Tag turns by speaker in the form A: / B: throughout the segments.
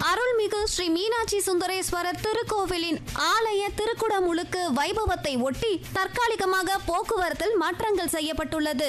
A: அருள்மிகு ஸ்ரீ மீனாட்சி சுந்தரேஸ்வரர் திருக்கோவிலின் ஆலய திருக்குடமுழுக்கு வைபவத்தை ஒட்டி தற்காலிகமாக போக்குவரத்தில் மாற்றங்கள் செய்யப்பட்டுள்ளது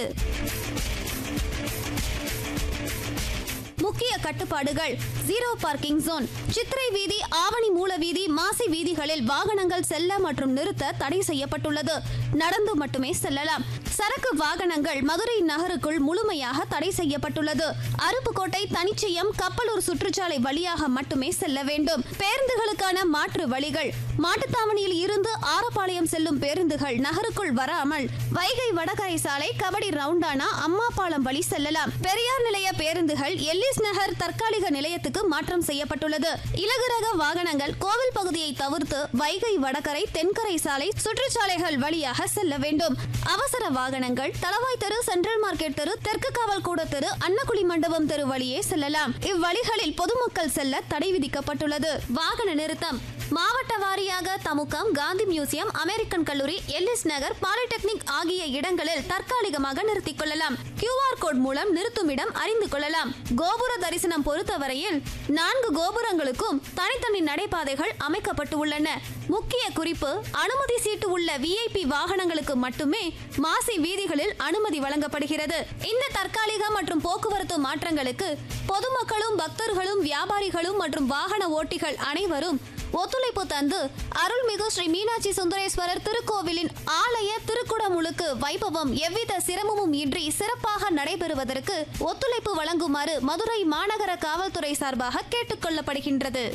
A: முக்கிய கட்டுப்பாடுகள் ஜீரோ பார்க்கிங் ஜோன் சித்திரை வீதி ஆவணி மூல வீதி மாசி வீதிகளில் வாகனங்கள் செல்ல மற்றும் நிறுத்த தடை செய்யப்பட்டுள்ளது நடந்து மட்டுமே செல்லலாம் சரக்கு வாகனங்கள் மதுரை நகருக்குள் முழுமையாக தடை செய்யப்பட்டுள்ளது அருப்புக்கோட்டை தனிச்சயம் கப்பலூர் சுற்றுச்சாலை வழியாக மட்டுமே செல்ல வேண்டும் பேருந்துகளுக்கான மாற்று வழிகள் மாட்டுத்தாவணியில் இருந்து ஆரப்பாளையம் செல்லும் பேருந்துகள் நகருக்குள் வராமல் வைகை வடகரை சாலை கபடி ரவுண்டானா அம்மாபாளையம் வழி செல்லலாம் பெரியார் நிலைய பேருந்துகள் எல்லிஸ் நகர் தற்காலிக நிலையத்துக்கு மாற்றம் செய்யப்பட்டுள்ளது இலகுரக வாகனங்கள் கோவில் பகுதியை தவிர்த்து வைகை வடகரை தென்கரை சாலை சுற்றுச்சாலைகள் வழியாக செல்ல வேண்டும் அவசர வாகனங்கள் தளவாய் தெரு சென்ட்ரல் மார்க்கெட் தெரு தெற்கு காவல் கூட தெரு அன்னக்குழி மண்டபம் தெரு வழியே செல்லலாம் இவ்வழிகளில் பொதுமக்கள் செல்ல தடை விதிக்கப்பட்டுள்ளது வாகன நிறுத்தம் மாவட்ட வாரியாக தமுகம் காந்தி மியூசியம் அமெரிக்கன் கல்லூரி எல்லிஸ் நகர் பாலிடெக்னிக் ஆகிய இடங்களில் தற்காலிகமாக நிறுத்திக் கொள்ளலாம் கியூஆர் கோட் மூலம் நிறுத்துமிடம் அறிந்து கொள்ளலாம் கோபுர தரிசனம் பொறுத்தவரையில் நான்கு கோபுரங்களுக்கும் தனித்தனி நடைபாதைகள் அமைக்கப்பட்டு உள்ளன முக்கிய குறிப்பு அனுமதி சீட்டு உள்ள விஐபி வாகனங்களுக்கு மட்டுமே மாசி வீதிகளில் அனுமதி வழங்கப்படுகிறது இந்த தற்காலிக மற்றும் போக்குவரத்து மாற்றங்களுக்கு பொதுமக்களும் பக்தர்களும் வியாபாரிகளும் மற்றும் வாகன ஓட்டிகள் அனைவரும் ஒத்துழைப்பு தந்து அருள்மிகு ஸ்ரீ மீனாட்சி சுந்தரேஸ்வரர் திருக்கோவிலின் ஆலய திருக்குடமுழுக்கு வைபவம் எவ்வித சிரமமும் இன்றி சிறப்பாக நடைபெறுவதற்கு ஒத்துழைப்பு வழங்குமாறு மதுரை மாநகர காவல்துறை சார்பாக கேட்டுக்கொள்ளப்படுகின்றது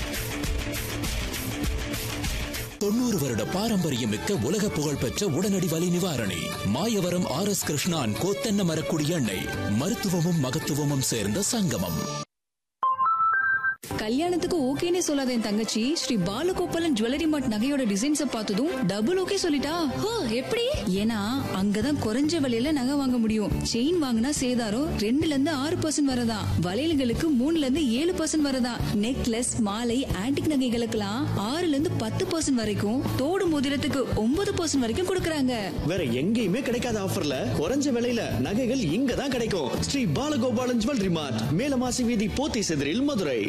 B: தொண்ணூறு வருட பாரம்பரியம் மிக்க உலக புகழ்பெற்ற உடனடி வலி நிவாரணி மாயவரம் ஆர் எஸ் கிருஷ்ணான் கோத்தென்ன மரக்குடி எண்ணெய் மருத்துவமும் மகத்துவமும் சேர்ந்த சங்கமம்
C: கல்யாணத்துக்கு ஓகேனே சொல்லாத என் தங்கச்சி ஸ்ரீ பாலகோபாலன் ஜுவல்லரி மார்ட் நகையோட டிசைன்ஸ பார்த்ததும் டபுள் ஓகே சொல்லிட்டா
A: ஹோ எப்படி
C: ஏன்னா அங்கதான் குறைஞ்ச விலையில நகை வாங்க முடியும் செயின் வாங்கினா சேதாரம் ரெண்டுல இருந்து ஆறு பர்சன்ட் வரதா வளையல்களுக்கு மூணுல இருந்து ஏழு பர்சன்ட் வரதா நெக்லஸ் மாலை ஆன்டிக் நகைகளுக்கெல்லாம் ஆறுல இருந்து பத்து பர்சன்ட் வரைக்கும் தோடு மோதிரத்துக்கு ஒன்பது பர்சன்ட் வரைக்கும் கொடுக்கறாங்க
D: வேற எங்கேயுமே கிடைக்காத ஆஃபர்ல குறைஞ்ச விலையில நகைகள் இங்க தான் கிடைக்கும் ஸ்ரீ பாலகோபாலன் ஜுவல்லரி மார்ட் மேலமாசி வீதி போத்தி செதிரில் மதுரை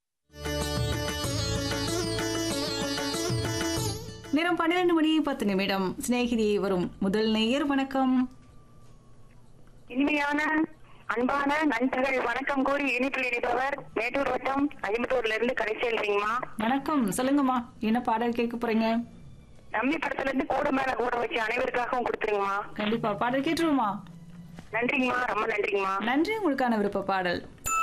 E: நேரம் பன்னிரண்டு மணி பத்து நிமிடம் சிநேகிதி வரும் முதல் நேயர் வணக்கம்
F: இனிமையான அன்பான நண்பர்கள் வணக்கம் கூறி இனிப்பில் இணைப்பவர் மேட்டூர் வட்டம் அஜிமத்தூர்ல இருந்து கடைசி எழுதிங்கம்மா
E: வணக்கம் சொல்லுங்கம்மா என்ன பாடல் கேட்க போறீங்க
F: நம்பி படத்துல இருந்து கூட மேல கூட வச்சு அனைவருக்காகவும் கொடுத்துருங்கம்மா
E: கண்டிப்பா பாடல் கேட்டுருவோமா
F: நன்றிங்கம்மா ரொம்ப நன்றிங்கம்மா
E: நன்றி உங்களுக்கான விருப்ப பாடல்